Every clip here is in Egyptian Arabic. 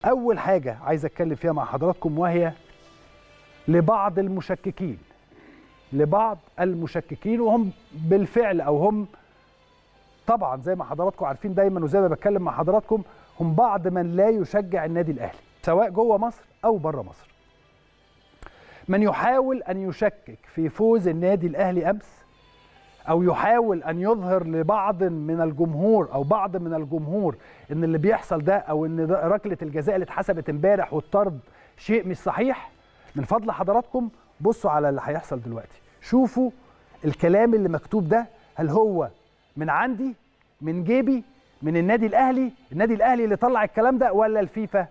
اول حاجه عايز اتكلم فيها مع حضراتكم وهي لبعض المشككين لبعض المشككين وهم بالفعل او هم طبعا زي ما حضراتكم عارفين دايما وزي ما بتكلم مع حضراتكم هم بعض من لا يشجع النادي الاهلي سواء جوه مصر او بره مصر من يحاول ان يشكك في فوز النادي الاهلي امس او يحاول ان يظهر لبعض من الجمهور او بعض من الجمهور ان اللي بيحصل ده او ان ده ركله الجزاء اللي اتحسبت امبارح والطرد شيء مش صحيح من فضل حضراتكم بصوا على اللي هيحصل دلوقتي شوفوا الكلام اللي مكتوب ده هل هو من عندي من جيبي من النادي الاهلي النادي الاهلي اللي طلع الكلام ده ولا الفيفا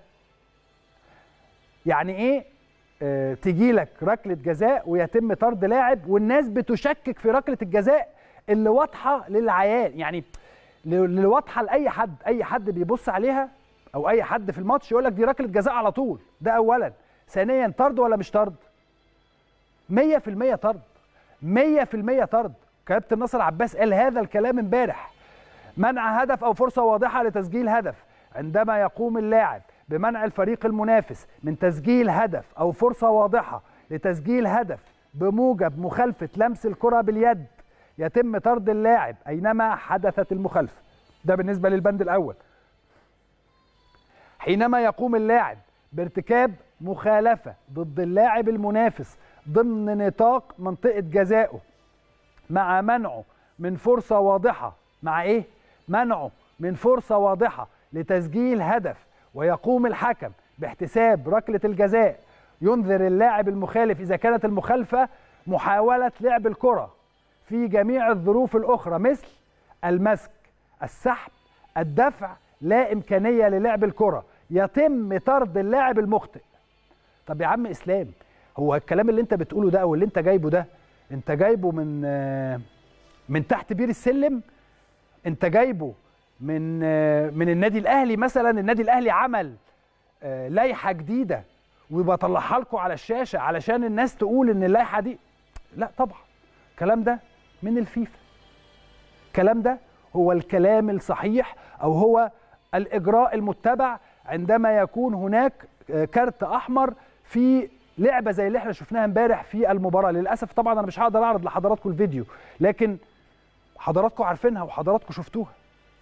يعني ايه آه تجي لك ركله جزاء ويتم طرد لاعب والناس بتشكك في ركله الجزاء اللي واضحه للعيان يعني اللي واضحه لاي حد اي حد بيبص عليها او اي حد في الماتش يقول لك دي ركله جزاء على طول ده اولا ثانيا طرد ولا مش طرد 100% طرد 100% طرد كابتن ناصر عباس قال هذا الكلام امبارح منع هدف او فرصه واضحه لتسجيل هدف عندما يقوم اللاعب بمنع الفريق المنافس من تسجيل هدف او فرصه واضحه لتسجيل هدف بموجب مخالفه لمس الكره باليد يتم طرد اللاعب اينما حدثت المخالفه ده بالنسبه للبند الاول حينما يقوم اللاعب بارتكاب مخالفه ضد اللاعب المنافس ضمن نطاق منطقه جزائه مع منعه من فرصه واضحه مع ايه منعه من فرصه واضحه لتسجيل هدف ويقوم الحكم باحتساب ركله الجزاء ينذر اللاعب المخالف اذا كانت المخالفه محاوله لعب الكره في جميع الظروف الاخرى مثل المسك السحب الدفع لا امكانيه للعب الكره يتم طرد اللاعب المخطئ طب يا عم اسلام هو الكلام اللي انت بتقوله ده او اللي انت جايبه ده انت جايبه من من تحت بير السلم انت جايبه من من النادي الاهلي مثلا النادي الاهلي عمل لائحه جديده وبطلعها لكم على الشاشه علشان الناس تقول ان اللائحه دي لا طبعا الكلام ده من الفيفا الكلام ده هو الكلام الصحيح او هو الاجراء المتبع عندما يكون هناك كارت احمر في لعبه زي اللي احنا شفناها امبارح في المباراه للاسف طبعا انا مش هقدر اعرض لحضراتكم الفيديو لكن حضراتكم عارفينها وحضراتكم شفتوها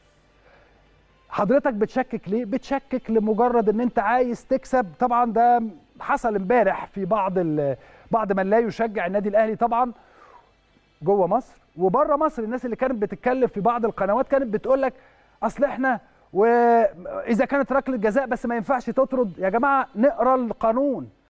حضرتك بتشكك ليه بتشكك لمجرد ان انت عايز تكسب طبعا ده حصل امبارح في بعض بعض من لا يشجع النادي الاهلي طبعا جوه مصر وبره مصر الناس اللي كانت بتتكلم في بعض القنوات كانت بتقول لك اصل احنا واذا كانت ركله جزاء بس ما ينفعش تطرد يا جماعه نقرا القانون